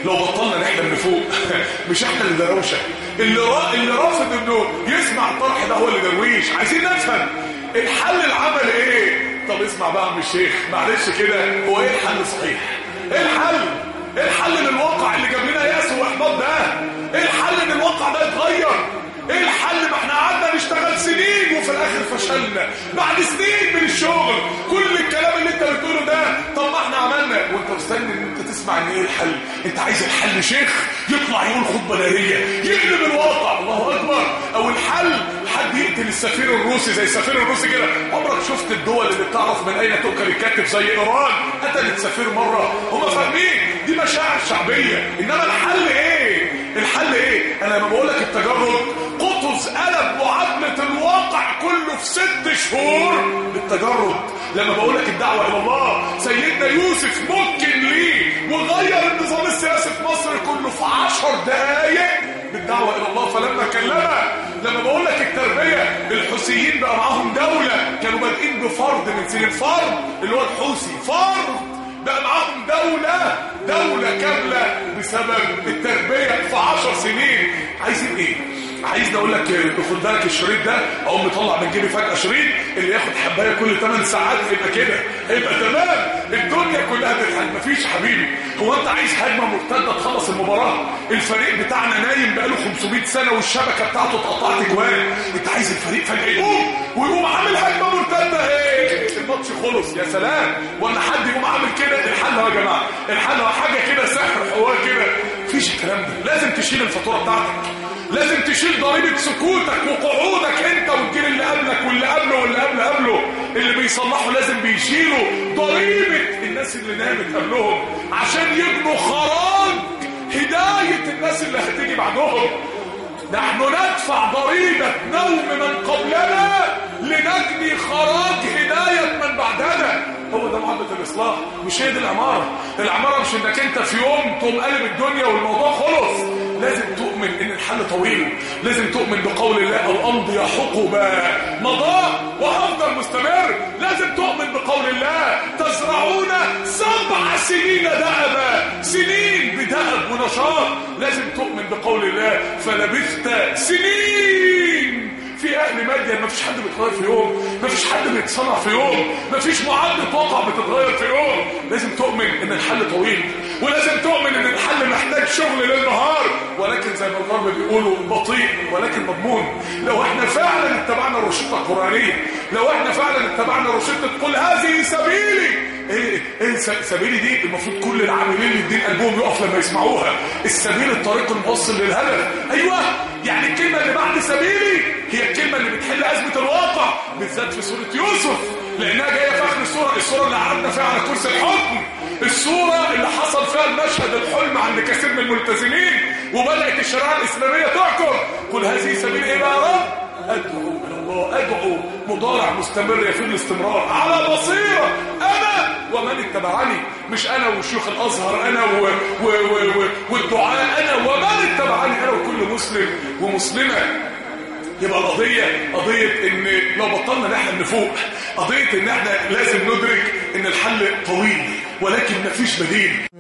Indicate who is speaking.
Speaker 1: لو بطلنا نحلم نفوق مش احنا اللي دروشه اللي را... اللي رافض انه يسمع الطرح ده هو اللي درويش عايزين نفهم الحل العمل ايه طب اسمع بقى من الشيخ معلش كده هو ايه الحل صحيح ايه الحل ايه الحل للواقع اللي جاب لنا ياس واحباط ده ايه الحل ان الواقع ده يتغير ايه الحل ما احنا قعدنا نشتغل سنين وفي الاخر فشلنا بعد سنين من الشغل كل الكلام اللي انت بتقوله ده طب ما احنا عملنا وانت مستني ان انت تسمع ان ايه الحل انت عايز الحل شيخ يطلع يقول خطبه ناريه يقلب الواقع الله اكبر او الحل حد يقتل السفير الروسي زي السفير الروسي كده عمرك شفت الدول اللي بتعرف من اين تؤكل الكتف زي ايران قتلت سفير مره هم فاهمين دي مشاعر شعبيه انما الحل ايه الحل ايه انا لما بقول لك التجرد قطز قلب معادله الواقع كله في ست شهور بالتجرد لما بقول لك الدعوه الى الله سيدنا يوسف ممكن ليه وغير النظام السياسي في مصر كله في عشر دقائق بالدعوه الى الله فلما كلمها لما بقول لك التربيه الحوثيين بقى معاهم دوله كانوا بادئين بفرد من سنين فرد اللي هو الحوثي فرد بقى معاهم دولة دولة كاملة بسبب التربية في عشر سنين عايزين ايه؟ عايز اقول لك خد بالك الشريط ده اقوم مطلع من جيبي فجأة شريط اللي ياخد حباية كل 8 ساعات يبقى كده يبقى تمام الدنيا كلها تضحك مفيش حبيبي هو انت عايز هجمة مرتدة تخلص المباراة الفريق بتاعنا نايم بقاله 500 سنة والشبكة بتاعته اتقطعت جوان انت عايز الفريق فجأة يقوم ويقوم عامل هجمة مرتدة ايه الماتش خلص يا سلام ولا حد يقوم عامل كده الحل هو يا جماعة الحل هو حاجة كده سحر حوار كده مفيش الكلام ده لازم تشيل الفاتورة بتاعتك لازم تشيل ضريبة سكوتك وقعودك انت والجيل اللي قبلك واللي قبله واللي قبل قبله اللي بيصلحوا لازم بيشيلوا ضريبة الناس اللي نامت قبلهم عشان يبنوا خراج هداية الناس اللي هتيجي بعدهم نحن ندفع ضريبة نوم من قبلنا لنجني خراج هداية من بعدنا هو ده معادلة الإصلاح مش هي دي العمارة العمارة مش إنك أنت في يوم تقوم قلب الدنيا والموضوع خلص لازم تؤمن إن الحل طويل لازم تؤمن بقول الله الأمض يحقبا مضاء وهفضل مستمر لازم تؤمن بقول الله تزرعون سبع سنين دأبا سنين بدأب ونشاط لازم تؤمن بقول الله فلبثت سنين في اهل مدين مفيش حد بيتغير في يوم مفيش حد بيتصنع في يوم مفيش معادله واقع بتتغير في يوم لازم تؤمن ان الحل طويل ولازم تؤمن ان الحل محتاج شغل ليل نهار ولكن زي ما الغرب بيقولوا بطيء ولكن مضمون لو احنا فعلا اتبعنا الروشته القرانيه لو احنا فعلا اتبعنا روشته قل هذه سبيلي ايه ايه سبيلي دي المفروض كل العاملين للدين قلبهم يقف لما يسمعوها السبيل الطريق الموصل للهدف ايوه يعني الكلمه اللي بعد سبيلي هي الكلمه اللي بتحل ازمه الواقع بالذات في سوره يوسف لانها جايه في اخر السوره السوره اللي قعدنا فيها على كرسي الحكم السوره اللي حصل فيها المشهد الحلم عند كثير من الملتزمين وبدات الشريعه الاسلاميه تحكم قل هذه سبيل ايه بقى يا رب ادعو الى الله ادعو مضارع مستمر يفيد الاستمرار على بصيره انا ومن اتبعني مش انا وشيوخ الازهر انا و... و... و... و... والدعاء انا ومن اتبعني انا وكل مسلم ومسلمه يبقى القضية قضية ان لو بطلنا نحلم نفوق قضية ان احنا لازم ندرك ان الحل طويل ولكن مفيش بديل